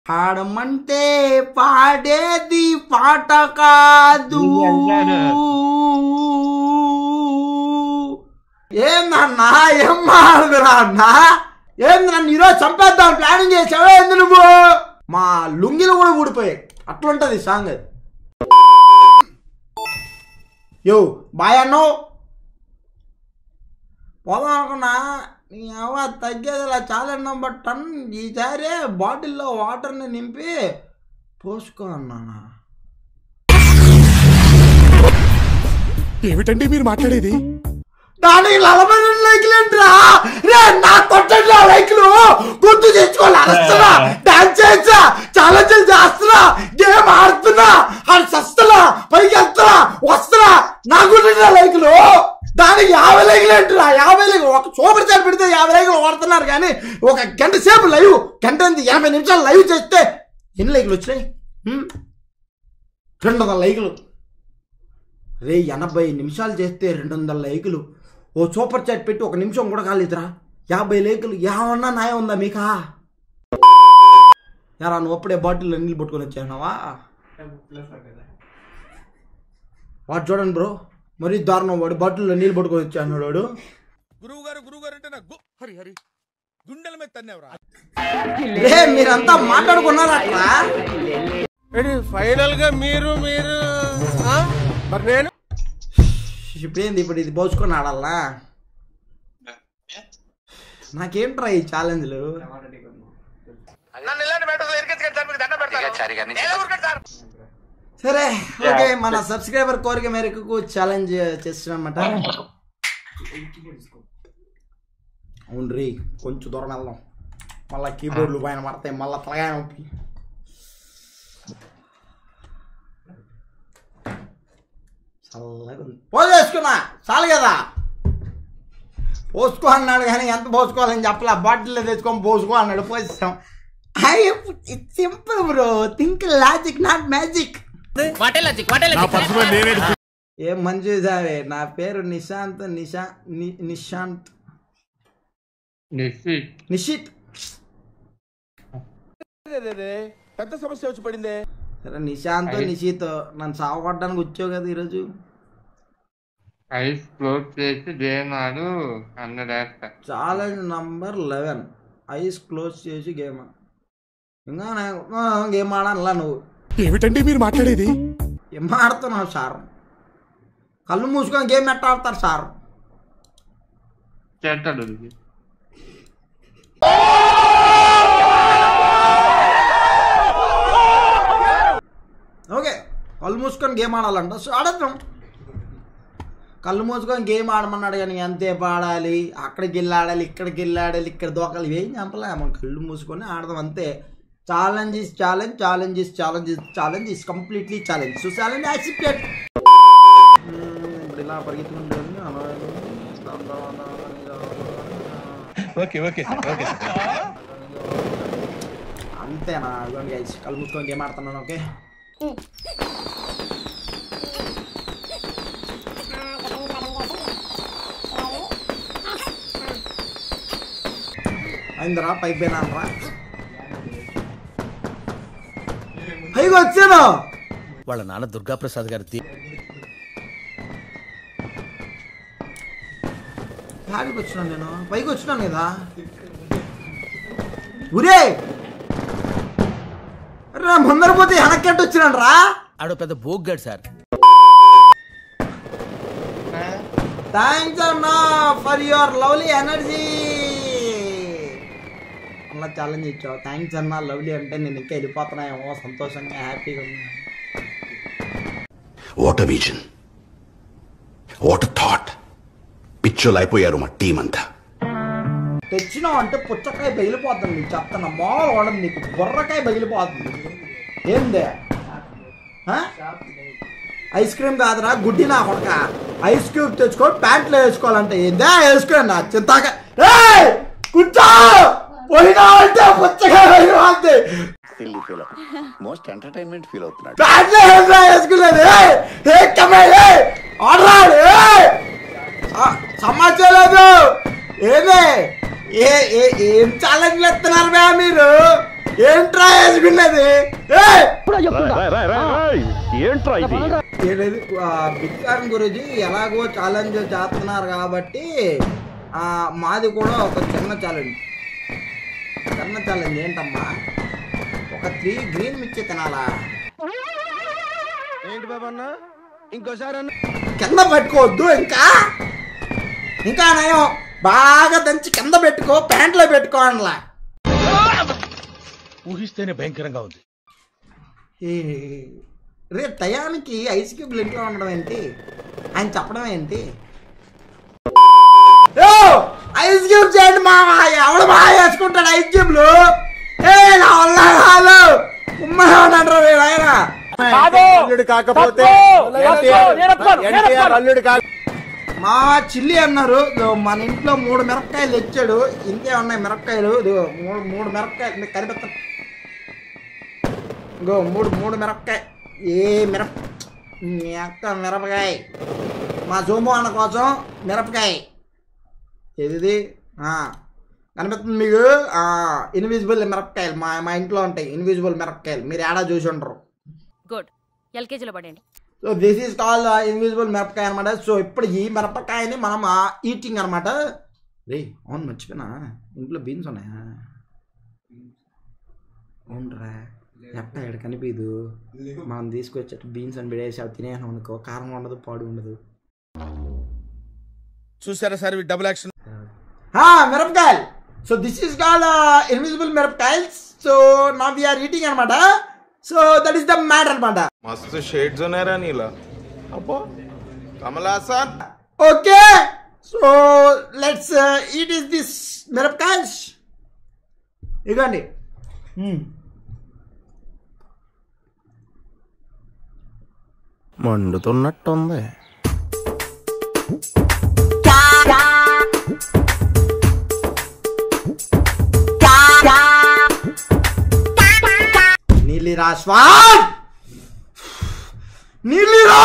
పాడమంటే పాడేది పాట కాదు ఏందన్నా ఏం మాడదురా అన్నా ఏంది నన్ను ఈరోజు చంపేద్దాం ప్లానింగ్ చేసావా ఏంది నువ్వు మా లుంగిలు కూడా ఊడిపోయాయి అట్లుంటది సాంగ్ అది యో బాయ్ అన్నో పోదాం అనుకున్నా నీ అవ్వ తగ్గేది ఇలా చాలా నెంబర్ టన్ ఈసారి బాటిల్లో వాటర్ని నింపి పోసుకో అన్నానా ఏమిటండి మీరు మాట్లాడేది దానికి నలభై రెండు లైకులు ఏంట్రా రే నా కొట్టట్లా లైకులు గుర్తు తెచ్చుకోవాలి అరుస్తున్నా డాన్స్ చేస్తా ఛాలెంజ్ చేస్తున్నా గేమ్ ఆడుతున్నా అది సస్తున్నా పైకి వెళ్తున్నా వస్తున్నా నా గుర్తున్నా లైకులు దానికి యాభై లైకులు ఏంట్రా యాభై లైకులు ఒక సూపర్ చాట్ పెడితే యాభై లైకులు వాడుతున్నారు కానీ ఒక గంట సేపు లైవ్ గంట ఎనిమిది ఎనభై నిమిషాలు లైవ్ చేస్తే ఎన్ని లైకులు వచ్చినాయి హ్మ్? రెండు వందల లైకులు రే ఎనభై నిమిషాలు చేస్తే రెండు వందల లైకులు ఓ సూపర్ చాట్ పెట్టి ఒక నిమిషం కూడా కాలేదురా యాభై లైకులు ఏమన్నా న్యాయం ఉందా మీకా యారా నువ్వు అప్పుడే బాటిల్లో నీళ్ళు పట్టుకొని వచ్చానావా వాడు చూడండి బ్రో మరీ దారుణం వాడు బాటిల్లో నీళ్ళు పట్టుకొని వచ్చాను వాడు గురువు గారు గురువు గారు అంటే నాకు హరి హరి గుండెల మీద తన్నేవరా రే మీరంతా మాట్లాడుకున్నారా అట్లా ఫైనల్ గా మీరు మీరు ఆ? మరి నేను ఇప్పుడేంది ఇప్పుడు ఇది పోసుకొని ఆడాలా నాకేంట్రా ఈ ఛాలెంజ్లు నన్ను ఇలాంటి మ్యాటర్స్ ఎరికెత్తుకొని సార్ మీకు దండం పెడతాను నేను ఊరుకోండి సార్ సరే ఓకే మన సబ్స్క్రైబర్ కోరిక మేరకు ఛాలెంజ్ చేస్తున్నామన్నమాట అవును రీ కొంచెం దూరం వెళ్దాం మళ్ళా కీబోర్డ్లు పైన పడతాయి మళ్ళా తలగా నొప్పి చల్లగా ఉంది పోసేసుకున్నా చాలు కదా పోసుకో అన్నాడు కానీ ఎంత పోసుకోవాలని చెప్పలే బాటిల్లో తెచ్చుకొని పోసుకో అన్నాడు పోసేసాం simple bro think logic not magic ఏం మంచి చూసావే నా పేరు నిశాంత్ నిశా ని- నిశాంత్ నిషిత్ పెద్ద సమస్య వచ్చి పడిందే సరే నిశాంత్ నిషిత్ నన్ను సావగొట్టడానికి వచ్చావు కదా ఈరోజు ఐస్ క్లోజ్ చేసి దేనాడు హండ్రెడ్ వేస్తా challenge number eleven eyes close చేసి గేమ్ ఇంకా నేను గేమ్ ఆడాలా నువ్వు ఏమిటండి మీరు మాట్లాడేది ఏం ఆడుతున్నావు సార్ కళ్ళు మూసుకొని గేమ్ ఎట్ట ఆడతారు సార్ చేస్తాడు ఓకే కళ్ళు మూసుకొని గేమ్ ఆడాలంట సో ఆడద్దాం కళ్ళు మూసుకొని గేమ్ ఆడమన్నాడు కానీ ఎంతసేపు ఆడాలి అక్కడికి వెళ్ళి ఆడాలి ఇక్కడికి వెళ్ళి ఆడాలి ఇక్కడ దోకాలి ఇవేం చంపలే మనం కళ్ళు మూసుకొని ఆడదాం అంతే challenge is challenge challenge is challenge is challenge is completely challenge so challenge accepted ఇప్పుడు ఇలా పరిగెత్తుకుంటుంది ఓకే ఓకే ఓకే అంతేనా ఇదిగోండి guys, కళ్ళు మూసుకొని గేమ్ ఆడుతున్నాను ఓకే అయిందిరా పైకి పోయినానరా పైకి వచ్చాను వాళ్ళ నాన్న దుర్గాప్రసాద్ గారి దీ- యాడికి వచ్చినాను నేను పైకి వచ్చినాను కదా ఉరే రా ముందర పోతే వెనక్కెట్టు వచ్చినాను రా ఆడో పెద్ద బోగ్గాడు సార్ థ్యాంక్స్ అన్నా ఫర్ యువర్ లవ్లీ ఎనర్జీ అలా ఛాలెంజ్ ఇచ్చావు థ్యాంక్స్ అన్నా లవ్లీ అంటే నేను ఇంకా వెళ్ళిపోతున్నాయేమో సంతోషంగా హ్యాపీగా ఉన్నా వాట్ విజన్ వాట్ థాట్ పిచ్చోలు అయిపోయారు మా టీం అంతా తెచ్చినావు అంటే పుచ్చకాయ పగిలిపోతుంది నీకు చెప్తున్నా మామూలు వాడదు నీకు బుర్రకాయ పగిలిపోతుంది ఏందే ఆ? ఐస్ క్రీమ్ కాదురా గుడ్డి నా కొడక ఐస్ క్యూబ్ తెచ్చుకొని ప్యాంట్లో వేసుకోవాలంటే ఏందే వేసుకోండి నా చింతాక ఏయ్! కూర్చో పోయినా అంటే పుచ్చకాయ పగిలిపోతుంది silly feel most entertainment feel అవుతున్నాడు ప్యాంట్లో ఏంట్రా వేసుకునేది ఏయ్! ఏ కమ్మాయి ఏయ్! ఆడరాడు ఏయ్! స- సమాచారం లేదు ఏదే ఏ ఏ ఏం ఛాలెంజ్లు ఎత్తున్నారు మే మీరు ఏంట్రా వేసుకున్నది ఏయ్! ఏంట్రా ఇది ఏంటది? ఆ, బిగ్ ఫ్యాన్ గురించి ఎలాగో ఛాలెంజ్ చేస్తున్నారు కాబట్టి ఆ, మాది కూడా ఒక చిన్న ఛాలెంజ్ చిన్న ఛాలెంజ్ ఏంటమ్మా ఒక త్రీ గ్రీన్ మిర్చి తినాలా ఏంటి బాబన్న ఇంకోసారి అన్న కింద పెట్టుకోవద్దు ఇంకా ఇంకా నయం బాగా దంచి కింద పెట్టుకో ప్యాంట్లో పెట్టుకో అనలా ఊహిస్తేనే భయంకరంగా ఉంది ఏ, రే టయానికి ఐస్ క్యూబ్లు ఇంట్లో ఉండడం ఏంటి ఆయన చెప్పడం ఏంటి ఓ, ఐస్ క్యూబ్ చేయండి మా ఎవడు బాగా వేసుకుంటాడు ఐస్ క్యూబ్లు ఏ నా వల్ల కాదు ఉమ్మేమన్నాడు వీడు ఆయన అల్లుడు కాకపోతే ఎన్టీఆర్ అల్లుడు కాక మా చిల్లి అన్నారు ఇదో మన ఇంట్లో మూడు మిరపకాయలు తెచ్చాడు ఇంకే ఉన్నాయి మిరపకాయలు ఇదిగో మూడు మూడు మిరపకాయలు మీకు కనిపిస్తా ఇంకో మూడు మూడు మిరపకాయ ఏ మిరప మీ అక్క మిరపకాయ మా సోము అన్న కోసం మిరపకాయ ఏది కనిపిస్తుంది మీకు ఇన్విజిబుల్ మిరపకాయలు మా మా ఇంట్లో ఉంటాయి ఇన్విజిబుల్ మిరపకాయలు మీరు ఏడా చూసి ఉండరు గుడ్ ఎల్కేజీలో పడండి so this is call invisible మిరపకాయ అనమాట సో ఇప్పుడు ఈ మిరపకాయని మనం ఈటింగ్ అనమాట రే అవును మర్చిపోయినా ఇంట్లో బీన్స్ ఉన్నాయా అవునరా ఎట్ట ఇక్కడ కనిపించదు మనం తీసుకొచ్చేట బీన్స్ అని బిడేసి అవి తినేసాం అనుకో కారం ఉండదు పాడు ఉండదు చూసారా సార్ ఈ డబుల్ యాక్షన్ హా మిరపకాయలు so this is called invisible మిరపకాయల్స్ సో నా వీఆర్ ఈటింగ్ అనమాట so that is the matter అనమాట మస్తు షేడ్స్ ఉన్నారా నీలా అబ్బో Kamal Haasan okay so let's eat is this మిరపకాయస్ ఇగోండి మండుతున్నట్టుంది నీలిరా స్వాన్ నీలిరా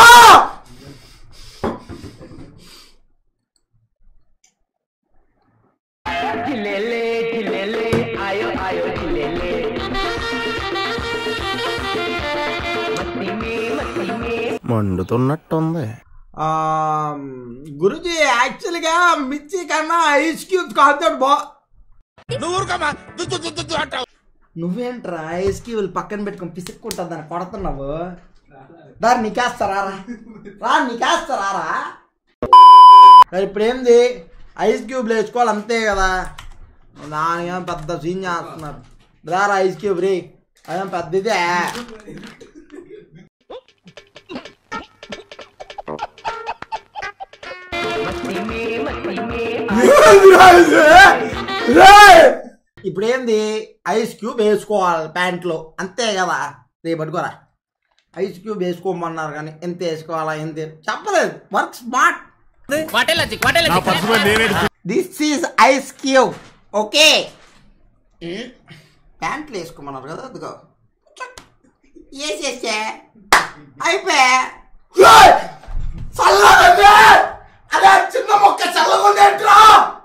మండుతున్నట్టుంది గురుజీ యాక్చువల్గా మిర్చి కన్నా ఐస్ క్యూబ్ కాన్సెప్ట్ బా నువ్వు ఊరుకోమా దుద్దు దుద్దు దుద్దు అంటావు నువ్వేంట్రా ఐస్ క్యూబ్ పక్కన పెట్టుకొని పిసుక్కుంటుంది దాన్ని కొడుతున్నావు దాన్ని నీకేస్తారా రా రా నీకేస్తారా రా మరి ఇప్పుడు ఏంది ఐస్ క్యూబ్లు వేసుకోవాలి అంతే కదా దానికేమో పెద్ద సీన్ చేస్తున్నారు రారా ఐస్ క్యూబ్ రీ అదేం పెద్ద ఇదే ఇప్పుడు ఏంది ఐస్ క్యూబ్ వేసుకోవాలి ప్యాంట్లో అంతే కదా రేపు పట్టుకోరా ఐస్ క్యూబ్ వేసుకోమన్నారు కానీ ఎంత వేసుకోవాలా ఎంత చెప్పలేదు work smart this is ice cube okay ప్యాంట్లు వేసుకోమన్నారు కదా అదిగో వేసేసే అయిపోయా చల్లగా అదే చిన్న మొక్క చల్లగా ఉందేంట్రా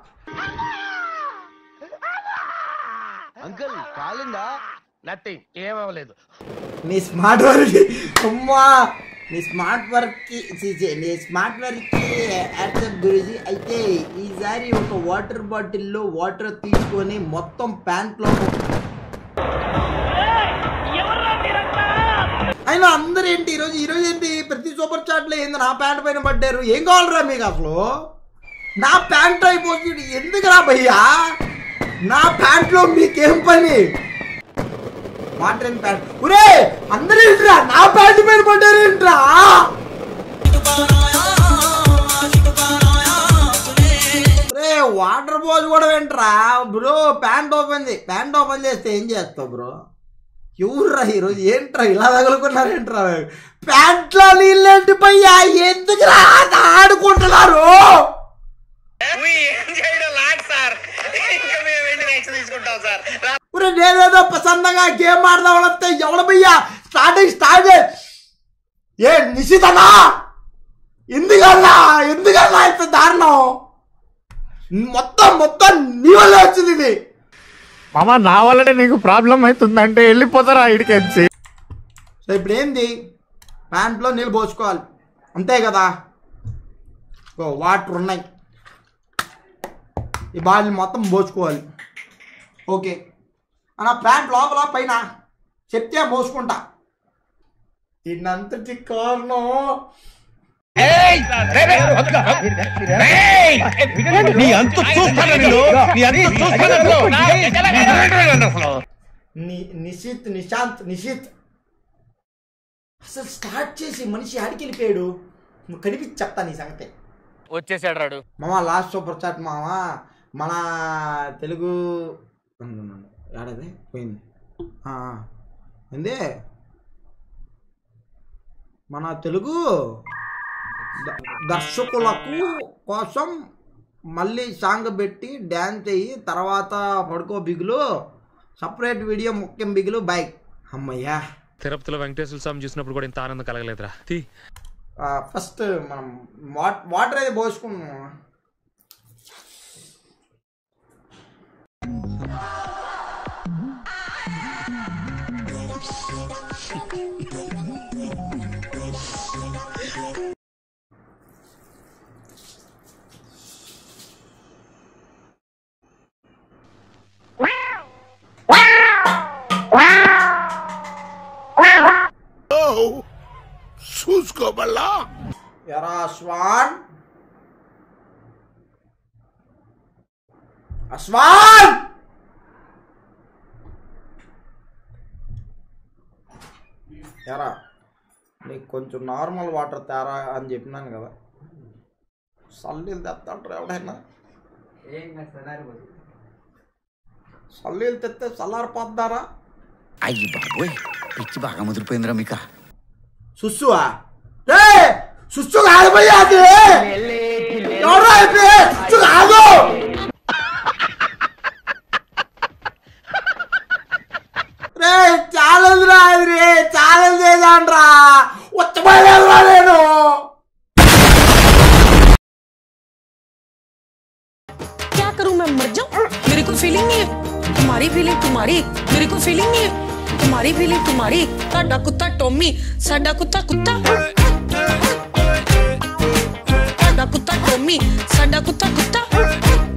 అంకుల్ కాలిందా నథింగ్ ఏమవ్వలేదు నీ స్మార్ట్ వర్క్ అమ్మా నీ స్మార్ట్ వర్క్ కి ఛీ, ఛీ, నీ స్మార్ట్ వర్క్ కి యాక్సెప్ట్ గురించి అయితే ఈసారి ఒక వాటర్ బాటిల్లో వాటర్ తీసుకొని మొత్తం ప్యాంట్ లో అయినా అందరూ ఏంటి ఈరోజు ఈరోజు ఏంటి ప్రతి సూపర్ చాట్ లో ఏంది నా ప్యాంట్ పైన పడ్డారు ఏం కావాలరా మీకు అసలు నా ప్యాంట్ అయిపోతుంది ఎందుకురా భయ్యా నా ప్యాంట్ లో మీకేం పని వాటర్ ప్యాంట్ ఒరే అందరూ ఏంట్రా నా ప్యాంట్ మీద పడ్డారు ఏంట్రా రే వాటర్ పోసి కూడా ఏంట్రా బ్రో ప్యాంట్ ఓపెన్ చేయి ప్యాంట్ ఓపెన్ చేస్తే ఏం చేస్తావు బ్రో ఎవర్రా ఈరోజు ఏంట్రా ఇలా తగులుకున్నారేంట్రా ప్యాంట్లో నీళ్ళేంటి పయ్యా ఎందుకురా ఆడుకుంటున్నారు ఒరే నేనేదో ప్రసన్నంగా గేమ్ ఆడదాం వస్తే ఎవడ భయ్యా స్టార్టింగ్ స్టార్ట్ ఏ నిశితనా ఎందుకన్నా ఎందుకన్నా ఇంత దారుణం మొత్తం మొత్తం నీ వల్ల వచ్చింది ఇది మామ నా వల్లనే నీకు ప్రాబ్లం అవుతుందంటే వెళ్ళిపోతారా ఇడికెచ్చి సో ఇప్పుడు ఏంది ప్యాంట్లో నీళ్ళు పోసుకోవాలి అంతే కదా ఓ వాటర్ ఉన్నాయి ఈ బాటిల్ మొత్తం పోసుకోవాలి ఓకే అన్న ప్యాంట్ లోపల పైన చెప్తే పోసుకుంటా దీన్నంతటి కారణం ని నిశిత్ నిశాంత్ నిశిత్ అసలు స్టార్ట్ చేసి మనిషి ఆడికి వెళ్ళిపోయాడు నువ్వు కనిపించి చెప్తా నీ సంగతి వచ్చేసాడు రాడు మామ లాస్ట్ సూపర్ చాట్ మామ మన తెలుగు ఏడది పోయింది ఆ, ఆ. ఏంది మన తెలుగు ద- దర్శకులకు కోసం మళ్ళీ సాంగ్ పెట్టి డ్యాన్స్ అయ్యి తర్వాత పడుకో బిగులు సపరేట్ వీడియో ముఖ్యం బిగులు బైక్ అమ్మయ్యా తిరుపతిలో వెంకటేశ్వర స్వామి చూసినప్పుడు కూడా ఇంత ఆనందం కలగలేదురా తీ ఫస్ట్ మనం వాట్ వాటర్ అయితే పోసుకున్నాం చూసుకోబల్లా ఎరా అశ్వాన్ అశ్వాన్ ఎరా నీకు కొంచెం నార్మల్ వాటర్ తేరా అని చెప్పినాను కదా సల్లీలు తెస్తాంటారు ఎవడైనా సల్లీలు తెస్తే చల్లారిపోద్దారా అయ్యి బాబోయ్ పిచ్చి బాగా ముదిరిపోయిందిరా మీకా సుస్సువా రే సుస్సు కాదు భయ్యా అది ఎవరో అయితే సుస్సు కాదు రే ఛాలెంజ్ రా ఇది రే ఛాలెంజ్ చేశాన్రా ఉచ్చబడలేదురా నేను क्या करूं मैं मर जाऊं मेरे को फीलिंग नहीं है तुम्हारी फीलिंग तुम्हारी मेरे को फीलिंग नहीं है तुम्हारी फीलिंग तुम्हारी साडा कुत्ता टॉमी साडा कुत्ता कुत्ता साडा कुत्ता टॉमी साडा कुत्ता कुत्ता